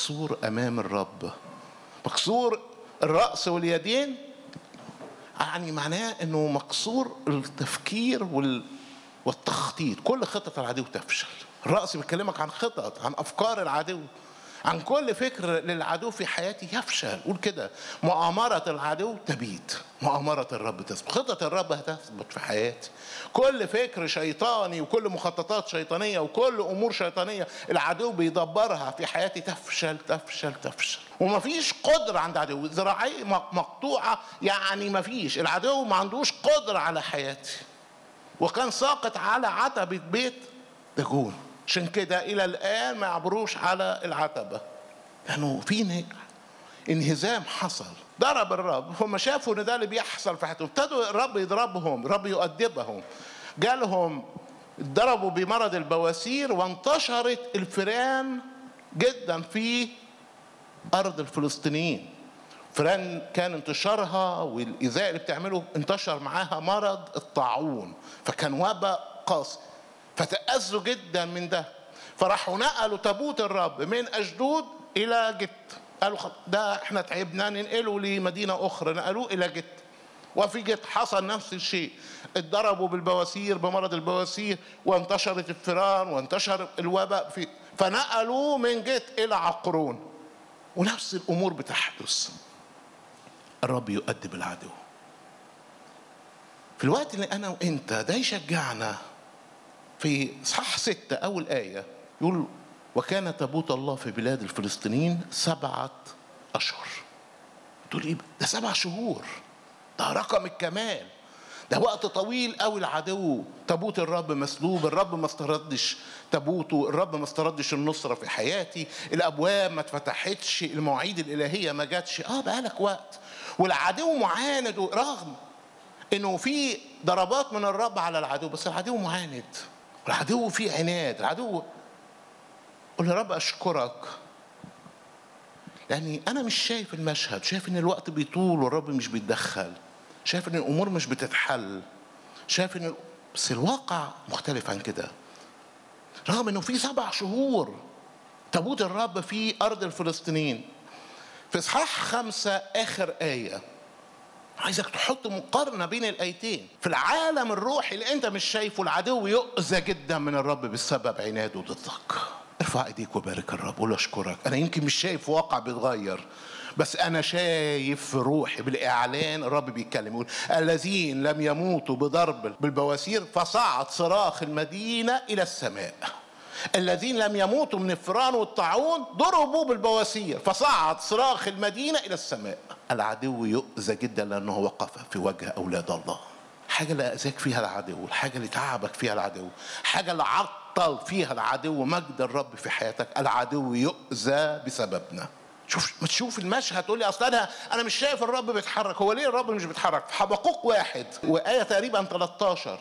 مكسور امام الرب مكسور الراس واليدين يعني معناه انه مكسور التفكير وال والتخطيط كل خطط العدو تفشل الرأس بيكلمك عن خطط عن أفكار العدو عن كل فكر للعدو في حياتي يفشل قول كده مؤامرة العدو تبيت مؤامرة الرب تثبت خطة الرب هتثبت في حياتي كل فكر شيطاني وكل مخططات شيطانية وكل أمور شيطانية العدو بيدبرها في حياتي تفشل تفشل تفشل ومفيش قدرة عند عدو ذراعي مقطوعة يعني مفيش العدو ما عندوش قدرة على حياتي وكان ساقط على عتبة بيت داجون عشان كده إلى الآن ما يعبروش على العتبة لأنه في انهزام حصل ضرب الرب هم شافوا ان ده اللي بيحصل في حياتهم ابتدوا الرب يضربهم الرب يؤدبهم جالهم ضربوا بمرض البواسير وانتشرت الفئران جدا في ارض الفلسطينيين فئران كان انتشارها والايذاء اللي بتعمله انتشر معاها مرض الطاعون فكان وباء قاسي فتأذوا جدا من ده فراحوا نقلوا تابوت الرب من أشدود إلى جت قالوا ده احنا تعبنا ننقله لمدينة أخرى نقلوه إلى جت وفي جت حصل نفس الشيء اتضربوا بالبواسير بمرض البواسير وانتشرت الفئران وانتشر الوباء في فنقلوه من جت إلى عقرون ونفس الأمور بتحدث الرب يؤدب العدو في الوقت اللي أنا وأنت ده يشجعنا في صح ستة أول آية يقول وكان تابوت الله في بلاد الفلسطينيين سبعة أشهر تقول إيه ده سبع شهور ده رقم الكمال ده وقت طويل قوي العدو تابوت الرب مسلوب الرب ما استردش تابوته الرب ما استردش النصرة في حياتي الأبواب ما اتفتحتش المواعيد الإلهية ما جاتش اه بقالك وقت والعدو معاند رغم انه في ضربات من الرب على العدو بس العدو معاند العدو فيه عناد العدو قول يا رب اشكرك لاني انا مش شايف المشهد شايف ان الوقت بيطول والرب مش بيتدخل شايف ان الامور مش بتتحل شايف ان بس الواقع مختلف عن كده رغم انه في سبع شهور تابوت الرب في ارض الفلسطينيين في اصحاح خمسه اخر ايه عايزك تحط مقارنه بين الايتين في العالم الروحي اللي انت مش شايفه العدو يؤذى جدا من الرب بسبب عناده ضدك ارفع ايديك وبارك الرب قول اشكرك انا يمكن مش شايف واقع بيتغير بس انا شايف في روحي بالاعلان الرب بيتكلم يقول الذين لم يموتوا بضرب بالبواسير فصعد صراخ المدينه الى السماء الذين لم يموتوا من الفئران والطاعون ضربوا بالبواسير فصعد صراخ المدينه الى السماء العدو يؤذى جدا لانه وقف في وجه اولاد الله حاجه اللي اذاك فيها العدو الحاجه اللي تعبك فيها العدو حاجه اللي عطل فيها العدو مجد الرب في حياتك العدو يؤذى بسببنا شوف ما تشوف المشهد تقول لي اصل انا انا مش شايف الرب بيتحرك هو ليه الرب مش بيتحرك في حبقوق واحد وايه تقريبا 13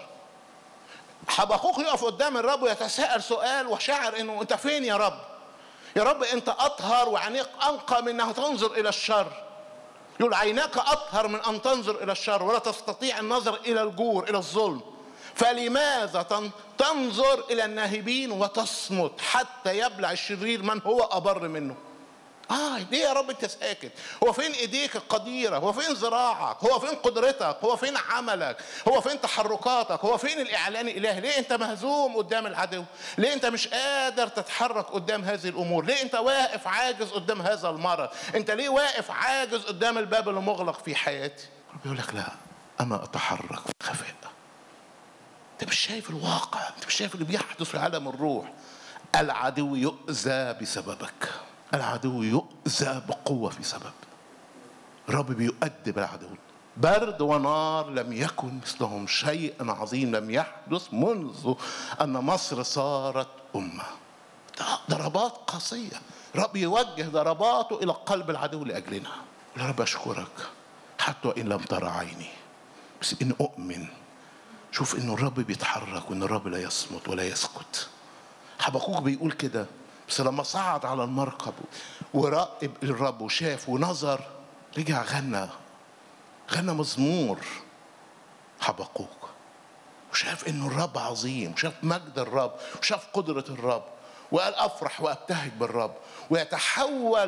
حبقوق يقف قدام الرب ويتساءل سؤال وشاعر انه انت فين يا رب يا رب انت اطهر وعينيك انقى من انها تنظر الى الشر يقول عيناك اطهر من ان تنظر الى الشر ولا تستطيع النظر الى الجور الى الظلم فلماذا تنظر الى الناهبين وتصمت حتى يبلع الشرير من هو ابر منه اه ليه يا رب انت ساكت هو فين ايديك القديره هو فين ذراعك هو فين قدرتك هو فين عملك هو فين تحركاتك هو فين الاعلان الالهي ليه انت مهزوم قدام العدو ليه انت مش قادر تتحرك قدام هذه الامور ليه انت واقف عاجز قدام هذا المرض انت ليه واقف عاجز قدام الباب اللي مغلق في حياتي رب يقول لك لا انا اتحرك في الخفاء انت مش شايف الواقع انت مش شايف اللي بيحدث في عالم الروح العدو يؤذى بسببك العدو يؤذى بقوة في سبب الرب بيؤدب العدو برد ونار لم يكن مثلهم شيء عظيم لم يحدث منذ أن مصر صارت أمة ضربات قاسية رب يوجه ضرباته إلى قلب العدو لأجلنا يا رب أشكرك حتى وإن لم ترى عيني بس إن أؤمن شوف إنه الرب بيتحرك وإن الرب لا يصمت ولا يسكت حبقوك بيقول كده بس لما صعد على المركب وراقب الرب وشاف ونظر رجع غنى غنى مزمور حبقوك وشاف انه الرب عظيم وشاف مجد الرب وشاف قدرة الرب وقال افرح وابتهج بالرب ويتحول